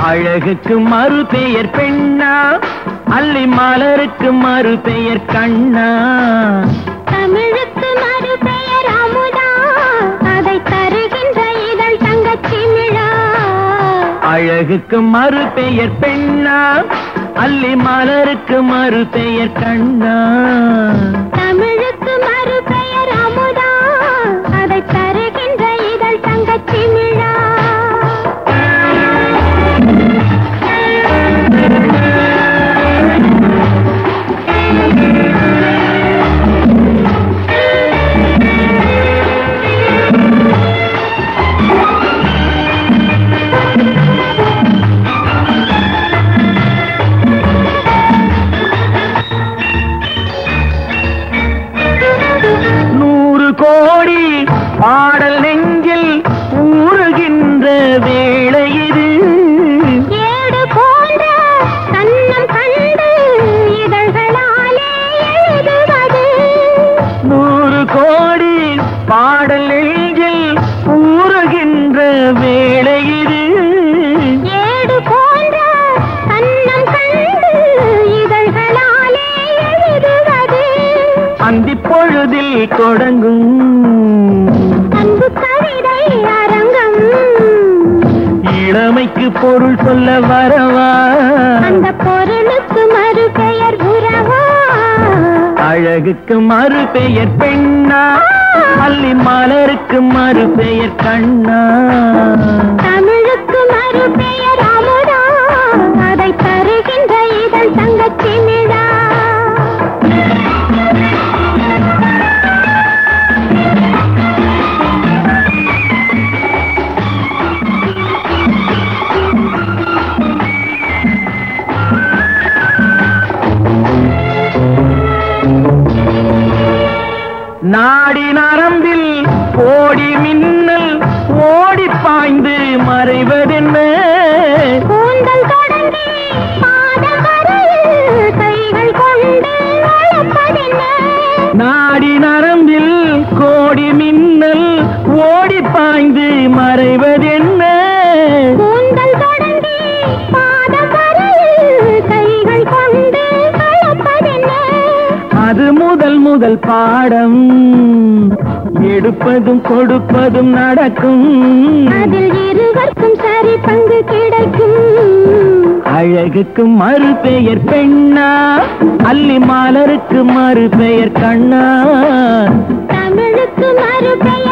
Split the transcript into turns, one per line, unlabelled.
அழகுக்கு மறு பெயர் பெண்ணா அல்லி மலருக்கு மறு பெயர் கண்ணா
தமிழுக்கு மறு பெயர் அமுதா அதை தருகின்ற இதழ் தங்கச்சிமிழா
அழகுக்கு மறு பெயர் பெண்ணா அல்லி மலருக்கு மறு பெயர் கண்ணா
தமிழுக்கு மறு பெயர் அமுதா அதை தருகின்ற இதழ் தங்கச்சிமிழா
நூறு கோடி பாடல் நெஞ்சில் ஊறுகின்ற வேளை இது
ஏடு போன்ற கண்ணம் கண்டு இதழ்களாலே எழுதுவது
நூறு கோடி பாடல் நெஞ்சில் ஊறுகின்ற வேளை இது
ஏடு போன்ற கண்ணம் கண்டு இதழ்களாலே எழுதுவது
அந்தி பொழுதில் தொடங்கும்
அன்பு கவிதை அரங்கம்
இளமைக்கு பொருள் சொல்ல வரவா
அந்த பொருளுக்கு மறு பெயர் உறவா
அழகுக்கு மறு பெயர் பெண்ணா அல்லி மலருக்கு மறு பெயர் கண்ணா
தமிழுக்கு மறு பெயர் அமுதா அதை தருகின்ற இதழ் தங்கச்சிமிழா
நாடி நரம்பில் கோடி மின்னல் ஓடி பாய்ந்து மறைவதென்ன
கூந்தல் தொடங்கி பாதம் வரையில் கைகள் கொண்டு அழைப்பதென்ன
நாடி நரம்பில் கோடி மின்னல் ஓடி பாய்ந்து மறைவதென்ன
கூந்தல் தொடங்கி பாதம் வரையில் கைகள் கொண்டு அழைப்பதென்ன
அது முதல் முதல் பாடம் எடுப்பதும் கொடுப்பதும் நடக்கும்
அதில் இருவருக்கும் சரி பங்கு கிடைக்கும்
அழகுக்கு மறு பெயர் பெண்ணா அல்லி மலருக்கு மறு பெயர் கண்ணா
தமிழுக்கு மறு பெயர்